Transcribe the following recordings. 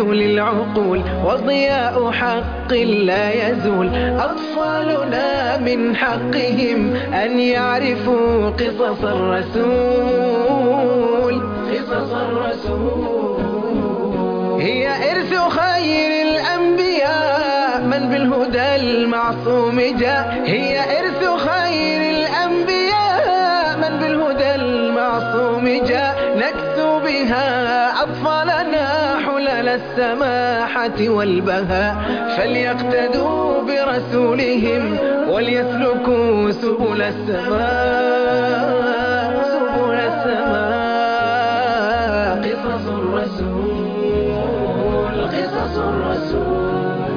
للعقول وضياء حق لا يزول أطفالنا من حقهم أن يعرفوا قصص الرسول قصص الرسول هي إرث خير الأنبياء من بالهدى المعصوم جاء هي إرث خير الأنبياء من بالهدى المعصوم جاء نكسو بها أطفالنا حلل السماحة والبهاء فليقتدوا برسولهم وليسلكوا سبل السماء سبل السماء قصص الرسول قصص الرسول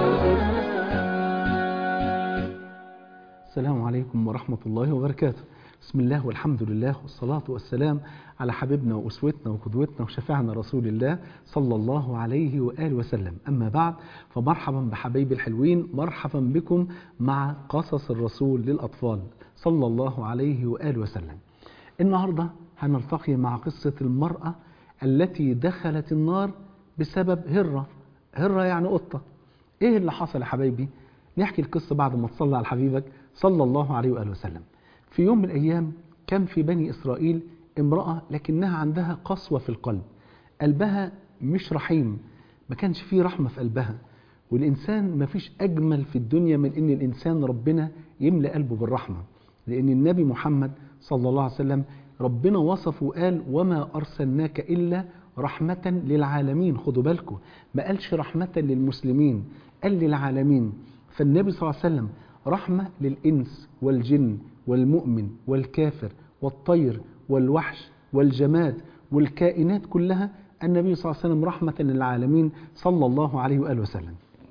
السلام عليكم ورحمة الله وبركاته بسم الله والحمد لله والصلاة والسلام على حبيبنا وأسوتنا وقدوتنا وشفيعنا رسول الله صلى الله عليه وآله وسلم أما بعد فمرحبا بحبايبي الحلوين مرحبا بكم مع قصص الرسول للأطفال صلى الله عليه وآله وسلم النهاردة هنلتقي مع قصة المرأة التي دخلت النار بسبب هرة هرة يعني قطة ايه اللي حصل يا حبايبي نحكي القصة بعد ما تصلى على حبيبك صلى الله عليه وآله وسلم في يوم من الأيام كان في بني إسرائيل امرأة لكنها عندها قسوة في القلب قلبها مش رحيم ما كانش فيه رحمة في قلبها والإنسان ما فيش أجمل في الدنيا من إن الإنسان ربنا يملأ قلبه بالرحمة لأن النبي محمد صلى الله عليه وسلم ربنا وصفه وقال وما أرسلناك إلا رحمة للعالمين خدوا بالكم ما قالش رحمة للمسلمين قال للعالمين فالنبي صلى الله عليه وسلم رحمة للإنس والجن والمؤمن والكافر والطير والوحش والجماد والكائنات كلها النبي صلى الله عليه وسلم رحمة للعالمين صلى الله عليه وآله وسلم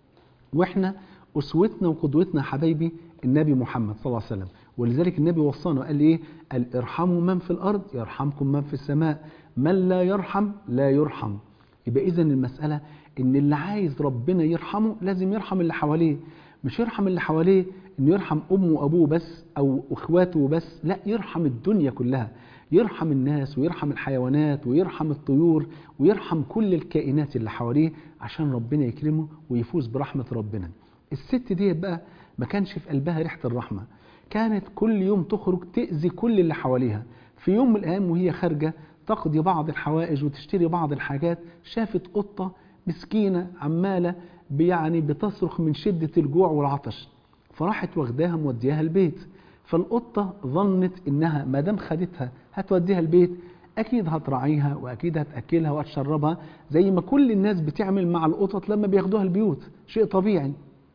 واحنا أسوتنا وقدوتنا حبايبي النبي محمد صلى الله عليه وسلم ولذلك النبي وصانا وقال ايه قال ارحموا من في الأرض يرحمكم من في السماء من لا يرحم لا يرحم يبقى إذا المسألة إن اللي عايز ربنا يرحمه لازم يرحم اللي حواليه مش يرحم اللي حواليه إنه يرحم أمه وأبوه بس أو إخواته بس لا يرحم الدنيا كلها يرحم الناس ويرحم الحيوانات ويرحم الطيور ويرحم كل الكائنات اللي حواليه عشان ربنا يكرمه ويفوز برحمة ربنا الست دي بقى ما كانش في قلبها ريحة الرحمة كانت كل يوم تخرج تأذي كل اللي حواليها في يوم من الأيام وهي خارجة تقضي بعض الحوائج وتشتري بعض الحاجات شافت قطة مسكينة عمالة يعني بتصرخ من شدة الجوع والعطش فراحت واخداها مودياها البيت فالقطة ظنت انها ما دام خدتها هتوديها البيت اكيد هتراعيها واكيد هتاكلها وهتشربها زي ما كل الناس بتعمل مع القطط لما بياخدوها البيوت شيء طبيعي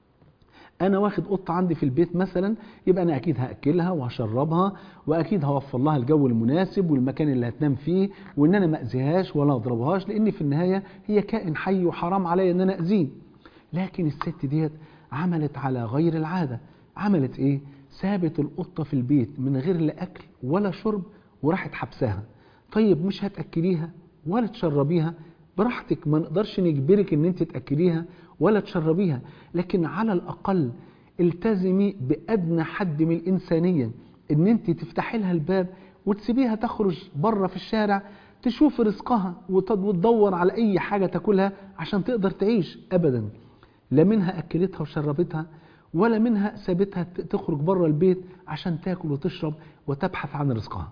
انا واخد قطه عندي في البيت مثلا يبقى انا اكيد هاكلها وهشربها واكيد هوفر لها الجو المناسب والمكان اللي هتنام فيه وان انا ما اذيهاش ولا اضربهاش لان في النهايه هي كائن حي وحرام عليا ان انا اذيه لكن الست ديت عملت على غير العاده عملت ايه سابت القطه في البيت من غير لا اكل ولا شرب وراحت حبسها طيب مش هتاكليها ولا تشربيها براحتك ما نقدرش نجبرك ان انت تاكليها ولا تشربيها لكن على الاقل التزمي بادنى حد من الانسانيه ان انت تفتحي لها الباب وتسيبيها تخرج بره في الشارع تشوف رزقها وتدور على اي حاجه تاكلها عشان تقدر تعيش ابدا لا منها اكلتها وشربتها ولا منها سابتها تخرج بره البيت عشان تاكل وتشرب وتبحث عن رزقها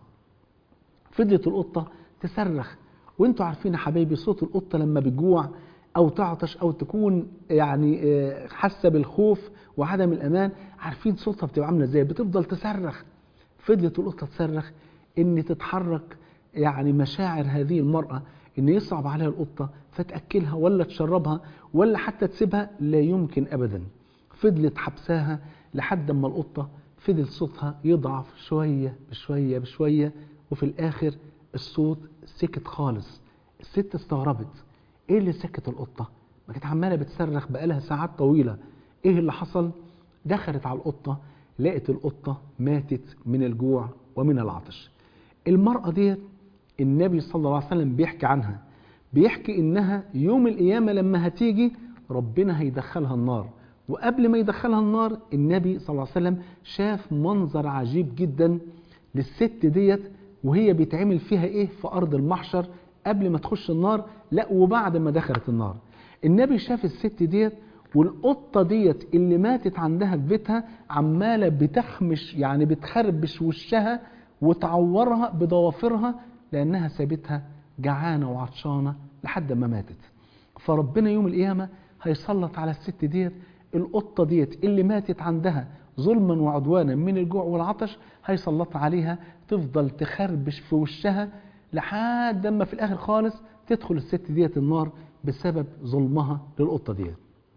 فضلت القطه تصرخ وانتوا عارفين يا حبايبي صوت القطه لما بتجوع او تعطش او تكون يعني حاسه بالخوف وعدم الامان عارفين صوتها بتبقى عامله ازاي بتفضل تصرخ فضلت القطه تصرخ ان تتحرك يعني مشاعر هذه المراه ان يصعب عليها القطه فتاكلها ولا تشربها ولا حتى تسيبها لا يمكن ابدا فضلت حبساها لحد اما القطه فضل صوتها يضعف شويه بشويه بشويه وفي الاخر الصوت سكت خالص الست استغربت ايه اللي سكت القطة ما كانت عمالة بتصرخ بقالها ساعات طويلة ايه اللي حصل دخلت على القطة لقت القطة ماتت من الجوع ومن العطش المرأة ديت النبي صلى الله عليه وسلم بيحكي عنها بيحكي انها يوم القيامة لما هتيجي ربنا هيدخلها النار وقبل ما يدخلها النار النبي صلى الله عليه وسلم شاف منظر عجيب جدا للست ديت وهي بيتعمل فيها ايه في ارض المحشر قبل ما تخش النار لا وبعد ما دخلت النار النبي شاف الست ديت والقطة ديت اللي ماتت عندها في بيتها عمالة بتخمش يعني بتخربش وشها وتعورها بضوافرها لأنها سابتها جعانة وعطشانة لحد ما ماتت فربنا يوم القيامة هيسلط على الست ديت القطة ديت اللي ماتت عندها ظلما وعدوانا من الجوع والعطش هيسلط عليها تفضل تخربش في وشها لحد ما في الآخر خالص تدخل الست ديت النار بسبب ظلمها للقطة ديت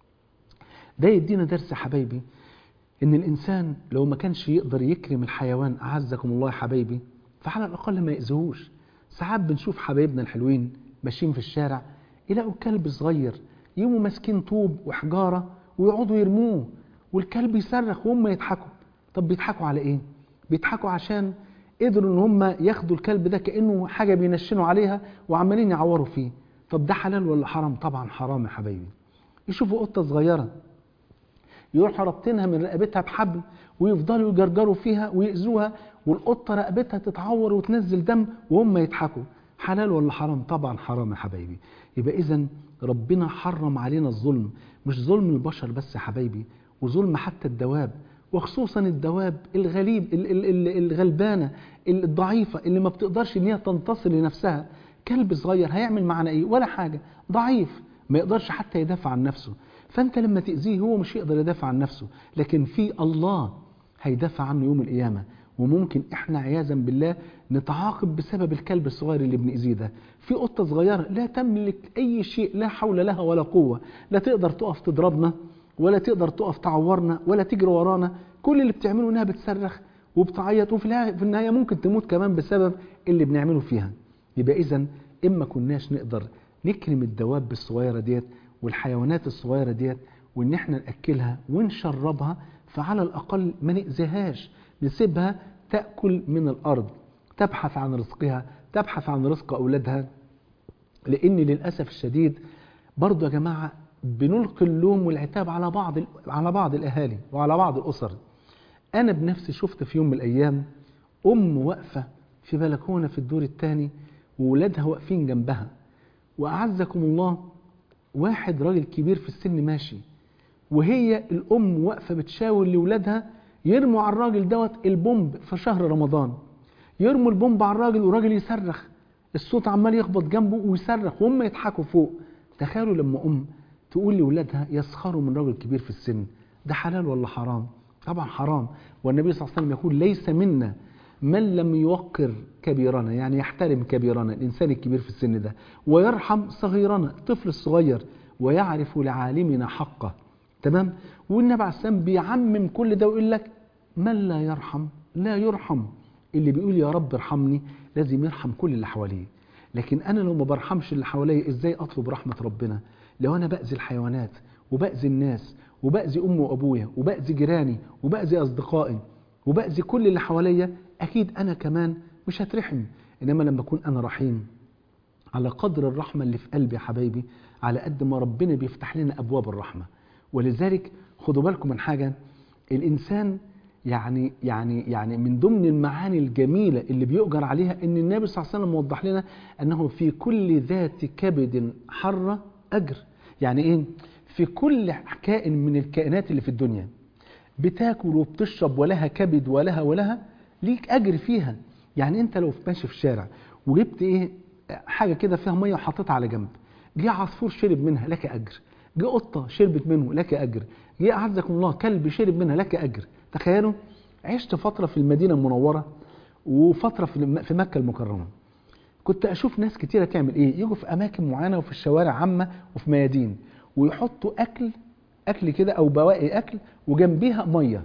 ده يدينا درس يا حبايبي ان الانسان لو ما كانش يقدر يكرم الحيوان اعزكم الله يا حبايبي فعلى الاقل ما يأذيهوش ساعات بنشوف حبايبنا الحلوين ماشيين في الشارع يلاقوا كلب صغير يقوموا ماسكين طوب وحجاره ويقعدوا يرموه والكلب يصرخ وهم يضحكوا طب بيضحكوا على ايه بيضحكوا عشان قدروا ان هم ياخدوا الكلب ده كانه حاجه بينشنوا عليها وعمالين يعوروا فيه طب ده حلال ولا حرام طبعا حرام يا حبايبي يشوفوا قطه صغيره يروحوا رابطينها من رقبتها بحبل ويفضلوا يجرجروا فيها ويأذوها والقطة رقبتها تتعور وتنزل دم وهم يضحكوا حلال ولا حرام طبعا حرام يا حبايبي يبقى إذا ربنا حرم علينا الظلم مش ظلم البشر بس يا حبايبي وظلم حتى الدواب وخصوصا الدواب الغليب ال- ال- ال- الغلبانة الضعيفة اللي ما بتقدرش ان هي تنتصر لنفسها كلب صغير هيعمل معنا ايه ولا حاجة ضعيف ما يقدرش حتى يدافع عن نفسه فانت لما تأذيه هو مش يقدر يدافع عن نفسه لكن في الله هيدافع عنه يوم القيامة وممكن احنا عياذا بالله نتعاقب بسبب الكلب الصغير اللي بنأذيه ده في قطة صغيرة لا تملك اي شيء لا حول لها ولا قوة لا تقدر تقف تضربنا ولا تقدر تقف تعورنا ولا تجري ورانا كل اللي بتعمله انها بتصرخ وبتعيط وفي النهاية- في النهاية ممكن تموت كمان بسبب اللي بنعمله فيها يبقى اذا اما كناش نقدر نكرم الدواب الصغيرة ديت والحيوانات الصغيرة ديت وان احنا نأكلها ونشربها فعلى الاقل ما نأذيهاش نسيبها تأكل من الارض تبحث عن رزقها تبحث عن رزق اولادها لان للاسف الشديد برضه يا جماعه بنلقي اللوم والعتاب على بعض على بعض الاهالي وعلى بعض الاسر انا بنفسي شفت في يوم من الايام ام واقفه في بلكونه في الدور الثاني وولادها واقفين جنبها واعزكم الله واحد راجل كبير في السن ماشي وهي الام واقفه بتشاور لاولادها يرموا على الراجل دوت البومب في شهر رمضان يرموا البومب على الراجل والراجل يصرخ الصوت عمال يخبط جنبه ويصرخ وهم يضحكوا فوق تخيلوا لما ام تقول لاولادها يسخروا من راجل كبير في السن ده حلال ولا حرام طبعا حرام والنبي صلى الله عليه وسلم يقول ليس منا من لم يوقر كبيرنا يعني يحترم كبيرنا الإنسان الكبير في السن ده ويرحم صغيرنا الطفل الصغير ويعرف لعالمنا حقه تمام والنبي عليه السلام بيعمم كل ده ويقول لك من لا يرحم لا يرحم اللي بيقول يا رب ارحمني لازم يرحم كل اللي حواليه لكن انا لو ما برحمش اللي حواليا ازاي اطلب رحمه ربنا لو انا باذي الحيوانات وباذي الناس وباذي امي وابويا وباذي جيراني وباذي اصدقائي وباذي كل اللي حواليا اكيد انا كمان مش هترحم انما لما اكون انا رحيم على قدر الرحمة اللي في قلبي يا حبايبي على قد ما ربنا بيفتح لنا أبواب الرحمة ولذلك خدوا بالكم من حاجة الإنسان يعني يعني يعني من ضمن المعاني الجميلة اللي بيؤجر عليها إن النبي صلى الله عليه وسلم وضح لنا أنه في كل ذات كبد حرة أجر يعني إيه؟ في كل كائن من الكائنات اللي في الدنيا بتاكل وبتشرب ولها كبد ولها ولها ليك أجر فيها يعني أنت لو ماشي في الشارع وجبت إيه حاجة كده فيها مية وحطيتها على جنب جه عصفور شرب منها لك أجر جه قطة شربت منه لك أجر جه أعزكم الله كلب شرب منها لك أجر تخيلوا عشت فترة في المدينة المنورة وفترة في في مكة المكرمة كنت أشوف ناس كتيرة تعمل إيه يجوا في أماكن معينة وفي الشوارع عامة وفي ميادين ويحطوا أكل أكل كده أو بواقي أكل وجنبيها مية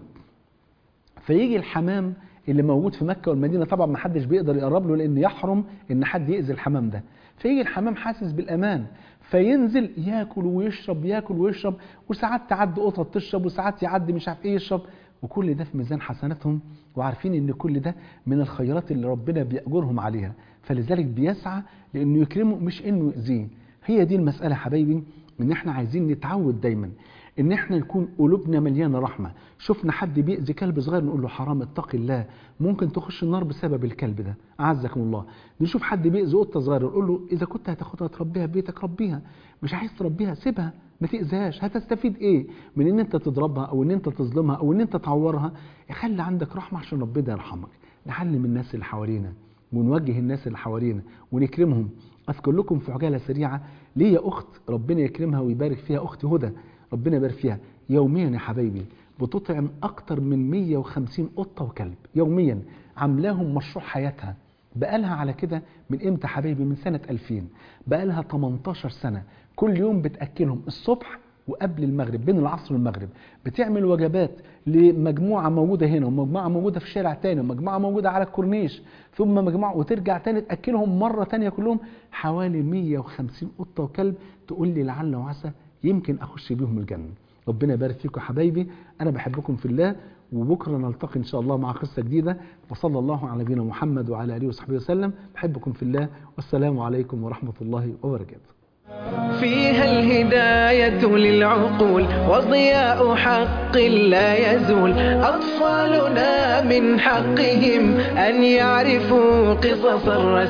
فيجي الحمام اللي موجود في مكة والمدينة طبعا ما حدش بيقدر يقرب له لأن يحرم إن حد يأذي الحمام ده فيجي الحمام حاسس بالأمان فينزل ياكل ويشرب ياكل ويشرب وساعات تعدي قطط تشرب وساعات يعدي مش عارف ايه يشرب وكل ده في ميزان حسناتهم وعارفين ان كل ده من الخيرات اللي ربنا بيأجرهم عليها فلذلك بيسعى لانه يكرمه مش انه يؤذيه هي دي المسألة حبايبي ان احنا عايزين نتعود دايما ان احنا نكون قلوبنا مليانه رحمه شفنا حد بيأذي كلب صغير نقول له حرام اتقي الله ممكن تخش النار بسبب الكلب ده اعزكم الله نشوف حد بيأذي قطه صغيره نقول له اذا كنت هتاخدها تربيها في بيتك ربيها مش عايز تربيها سيبها ما تأذيهاش هتستفيد ايه من ان انت تضربها او ان انت تظلمها او ان انت تعورها خلي عندك رحمه عشان ربنا يرحمك نعلم الناس اللي حوالينا ونوجه الناس اللي حوالينا ونكرمهم اذكر لكم في عجاله سريعه ليا اخت ربنا يكرمها ويبارك فيها اختي هدى ربنا يبارك فيها يوميا يا حبايبي بتطعم اكتر من 150 قطه وكلب يوميا عاملاهم مشروع حياتها بقالها على كده من امتى حبايبي من سنه 2000 بقالها 18 سنه كل يوم بتاكلهم الصبح وقبل المغرب بين العصر والمغرب بتعمل وجبات لمجموعة موجودة هنا ومجموعة موجودة في شارع تاني ومجموعة موجودة على الكورنيش ثم مجموعة وترجع تاني تأكلهم مرة تانية كلهم حوالي 150 قطة وكلب تقول لي لعل وعسى يمكن أخش بيهم الجنة ربنا يبارك فيكم حبايبي أنا بحبكم في الله وبكرة نلتقي إن شاء الله مع قصة جديدة وصلى الله على نبينا محمد وعلى آله وصحبه وسلم بحبكم في الله والسلام عليكم ورحمة الله وبركاته فيها الهداية للعقول وضياء حق لا يزول أطفالنا من حقهم أن يعرفوا قصص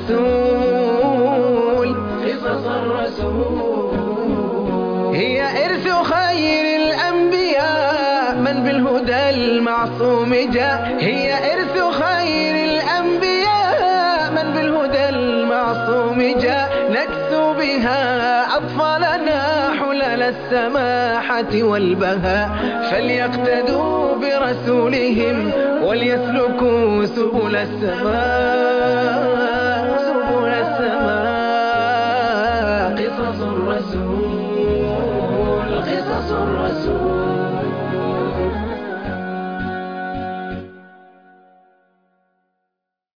الرسول قصص الرسول هي إرث خير الأنبياء من بالهدى المعصوم جاء هي إرث خير الأنبياء من بالهدى المعصوم جاء نكسو بها أطفالنا حلل السماحة والبهاء فليقتدوا برسولهم وليسلكوا سبل السماء